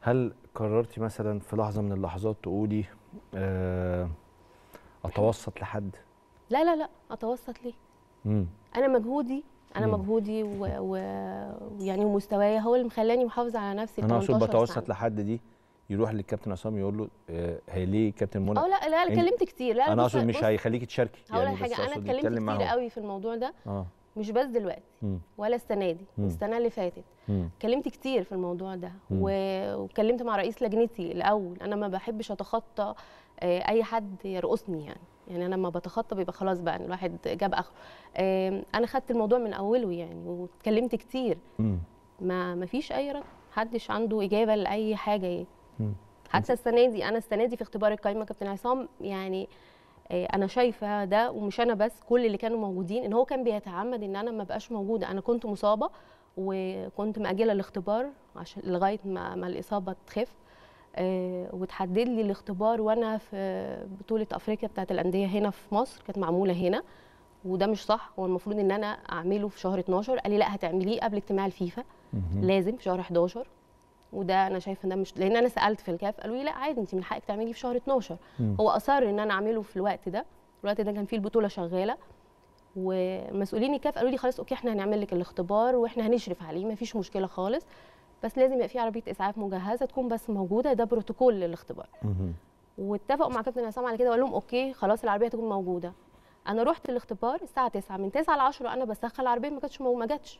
هل قررتي مثلا في لحظه من اللحظات تقولي آه اتوسط لحد لا لا لا اتوسط ليه امم انا مجهودي انا مم. مجهودي و- و- ويعني ومستواي هو اللي مخلاني محافظه على نفسي انا اقصد 18 بتوسط سنة. لحد دي يروح للكابتن عصام يقول له آه هي ليه كابتن منى اه لا لا انا إن- اتكلمت كتير لا انا بص- اقصد مش بص، هيخليكي تشاركي هقول لك بس حاجه انا أقصد اتكلمت يتكلم كتير معاهم. قوي في الموضوع ده اه مش بس دلوقتي مم. ولا السنه دي مم. السنه اللي فاتت مم. اتكلمت كتير في الموضوع ده مم. و- واتكلمت مع رئيس لجنتي الاول انا ما بحبش اتخطى آه، اي حد يرقصني يعني يعني انا لما بتخطى بيبقى خلاص بقى الواحد جاب اخره آه، انا خدت الموضوع من اوله يعني واتكلمت كتير مم. ما ما فيش اي رد محدش عنده اجابه لاي حاجه يعني مم. حتى السنه دي انا السنه دي في اختبار القايمه كابتن عصام يعني آه، انا شايفه ده ومش انا بس كل اللي كانوا موجودين ان هو كان بيتعمد ان انا ما بقاش موجوده انا كنت مصابه وكنت مأجله الاختبار عشان لغايه ما, ما الاصابه تخف آه، وتحدد لي الاختبار وانا في بطوله افريقيا بتاعت الانديه هنا في مصر كانت معموله هنا وده مش صح هو المفروض ان انا اعمله في شهر 12 قال لي لا هتعمليه قبل اجتماع الفيفا مهم. لازم في شهر 11 وده انا شايفه ان ده مش لان انا سالت في الكاف قالوا لي لا عادي انت من حقك تعمليه في شهر 12 مم. هو اصر ان انا اعمله في الوقت ده الوقت ده كان فيه البطوله شغاله ومسؤولين الكاف قالوا لي خلاص اوكي احنا هنعمل لك الاختبار واحنا هنشرف عليه مفيش مشكله خالص بس لازم يبقى في عربيه اسعاف مجهزه تكون بس موجوده ده بروتوكول للاختبار مهم. واتفقوا مع كابتن عصام على كده وقال لهم اوكي خلاص العربيه هتكون موجوده انا رحت الاختبار الساعه 9 من 9 ل 10 انا بسخن العربيه ما كانتش مو- ما جاتش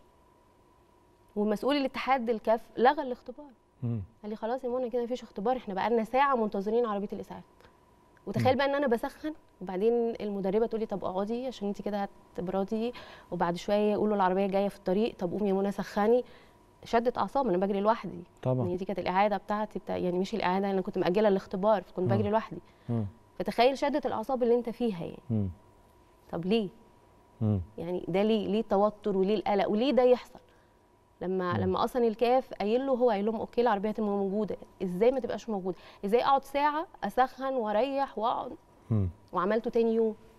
ومسؤول الاتحاد الكاف لغى الاختبار مم. قال لي خلاص يا منى كده مفيش اختبار احنا بقى لنا ساعه منتظرين عربيه الاسعاف وتخيل بقى ان انا بسخن وبعدين المدربه تقول لي طب اقعدي عشان انت كده هتبردي وبعد شويه يقولوا العربيه جايه في الطريق طب قومي يا منى سخني شدت اعصاب انا بجري لوحدي طبعا يعني دي كانت الاعاده بتاعتي بتاع يعني مش الاعاده انا كنت ماجله الاختبار فكنت مم. بجري لوحدي مم. فتخيل شده الاعصاب اللي انت فيها يعني مم. طب ليه مم. يعني ده ليه ليه التوتر وليه القلق وليه ده يحصل لما مم. لما اصلا الكاف قايل له هو قايل لهم اوكي العربيه هتبقى موجوده ازاي ما تبقاش موجوده ازاي اقعد ساعه اسخن واريح واقعد مم. وعملته تاني يوم